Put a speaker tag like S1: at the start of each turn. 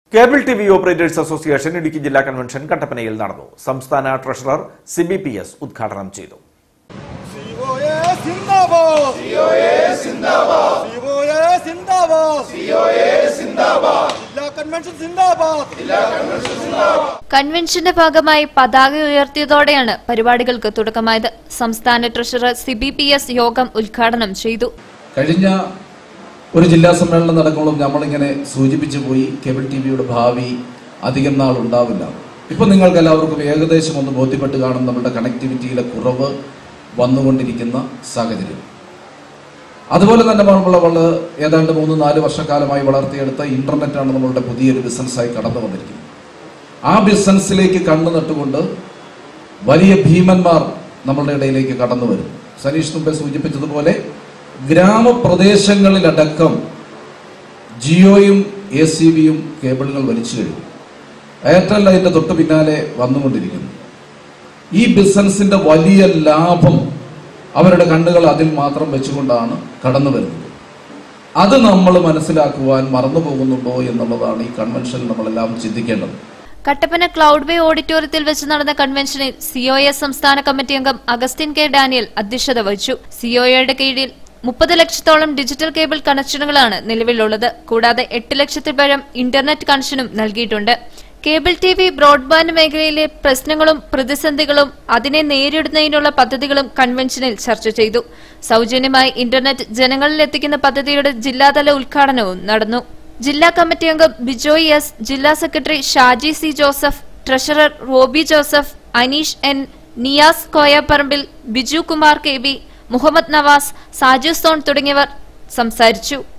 S1: cable T V operators association Idukki ജില്ലാ convention കട്ടപ്പനയിൽ നടന്നു സംസ്ഥാന ട്രഷറർ സിബി പി എസ് ഉദ്ഘാടനം ചെയ്തു
S2: സിഒഎ സിന്ദാബാദ് സിഒഎ സിന്ദാബാദ് സിഒഎ സിന്ദാബാദ് സിഒഎ സിന്ദാബാദ് ജില്ലാ കൺവെൻഷൻ സിന്ദാബാദ്
S3: കൺവെൻഷന്റെ ഭാഗമായി പതാക ഉയർത്തിയതോടെയാണ് പരിപാടികൾക്ക് തുടക്കമായത് സംസ്ഥാന ട്രഷറർ സിബി പി എസ് യോഗം ഉദ്ഘാടനം ചെയ്തു
S4: കഴിഞ്ഞ ഒരു ജില്ലാ സമ്മേളനം നടക്കുമ്പോൾ നമ്മളിങ്ങനെ സൂചിപ്പിച്ചു പോയി കേബിൾ ടി വിയുടെ ഭാവി അധികം നാൾ ഉണ്ടാവില്ല ഇപ്പൊ നിങ്ങൾക്ക് എല്ലാവർക്കും ഏകദേശം ഒന്ന് ബോധ്യപ്പെട്ട് കാണും നമ്മുടെ കണക്ടിവിറ്റിയിലെ കുറവ് വന്നുകൊണ്ടിരിക്കുന്ന സാഹചര്യം അതുപോലെ തന്നെ നമ്മൾ വള ഏതാണ്ട് മൂന്ന് നാല് വർഷക്കാലമായി വളർത്തിയെടുത്ത ഇന്റർനെറ്റാണ് നമ്മളുടെ പുതിയൊരു ബിസിനസ്സായി കടന്നു വന്നിരിക്കുന്നത് ആ ബിസിനസ്സിലേക്ക് കണ്ണു നട്ടുകൊണ്ട് വലിയ ഭീമന്മാർ നമ്മളുടെ ഇടയിലേക്ക് കടന്നു വരും സനീഷ് മുമ്പേ സൂചിപ്പിച്ചതുപോലെ ഗ്രാമപ്രദേശങ്ങളിലടക്കം ജിയോയും എ സി ബിയും കേബിളുകൾ വലിച്ചു കഴിഞ്ഞു എയർടെൽ അതിന്റെ തൊട്ട് പിന്നാലെ വന്നുകൊണ്ടിരിക്കുന്നു ഈ ബിസിനസിന്റെ വലിയ ലാഭം അവരുടെ കണ്ണുകൾ അതിൽ മാത്രം വെച്ചുകൊണ്ടാണ് കടന്നു വരുന്നത് അത് നമ്മൾ മനസ്സിലാക്കുവാൻ മറന്നു പോകുന്നുണ്ടോ എന്നുള്ളതാണ് ഈ കൺവെൻഷനിൽ നമ്മളെല്ലാം ചിന്തിക്കേണ്ടത്
S3: കട്ടപ്പന ക്ലൗഡ് വേ ഓഡിറ്റോറിയത്തിൽ വെച്ച് നടന്ന കൺവെൻഷനിൽ സിഒഎ സംസ്ഥാന കമ്മിറ്റി അംഗം അഗസ്റ്റിൻ കെ ഡാനിയൽ അധ്യക്ഷത വഹിച്ചു സിഒഎയുടെ കീഴിൽ മുപ്പത് ലക്ഷത്തോളം ഡിജിറ്റൽ കേബിൾ കണക്ഷനുകളാണ് നിലവിലുള്ളത് കൂടാതെ എട്ട് ലക്ഷത്തിൽ പരം ഇന്റർനെറ്റ് കണക്ഷനും നൽകിയിട്ടുണ്ട് കേബിൾ ടി വി ബ്രോഡ്ബാൻഡ് മേഖലയിലെ പ്രശ്നങ്ങളും പ്രതിസന്ധികളും അതിനെ നേരിടുന്നതിനുള്ള പദ്ധതികളും കൺവെൻഷനിൽ ചർച്ച ചെയ്തു സൗജന്യമായി ഇന്റർനെറ്റ് ജനങ്ങളിൽ എത്തിക്കുന്ന പദ്ധതിയുടെ ജില്ലാതല ഉദ്ഘാടനവും നടന്നു ജില്ലാ കമ്മിറ്റി അംഗം ബിജോയ് എസ് ജില്ലാ secretary Shaji C Joseph treasurer Roby Joseph Aneesh N Niyas Koyaparambil Biju Kumar K B Muhammad Navas Saju സോൺ തുടങ്ങിയവർ സംസാരിച്ചു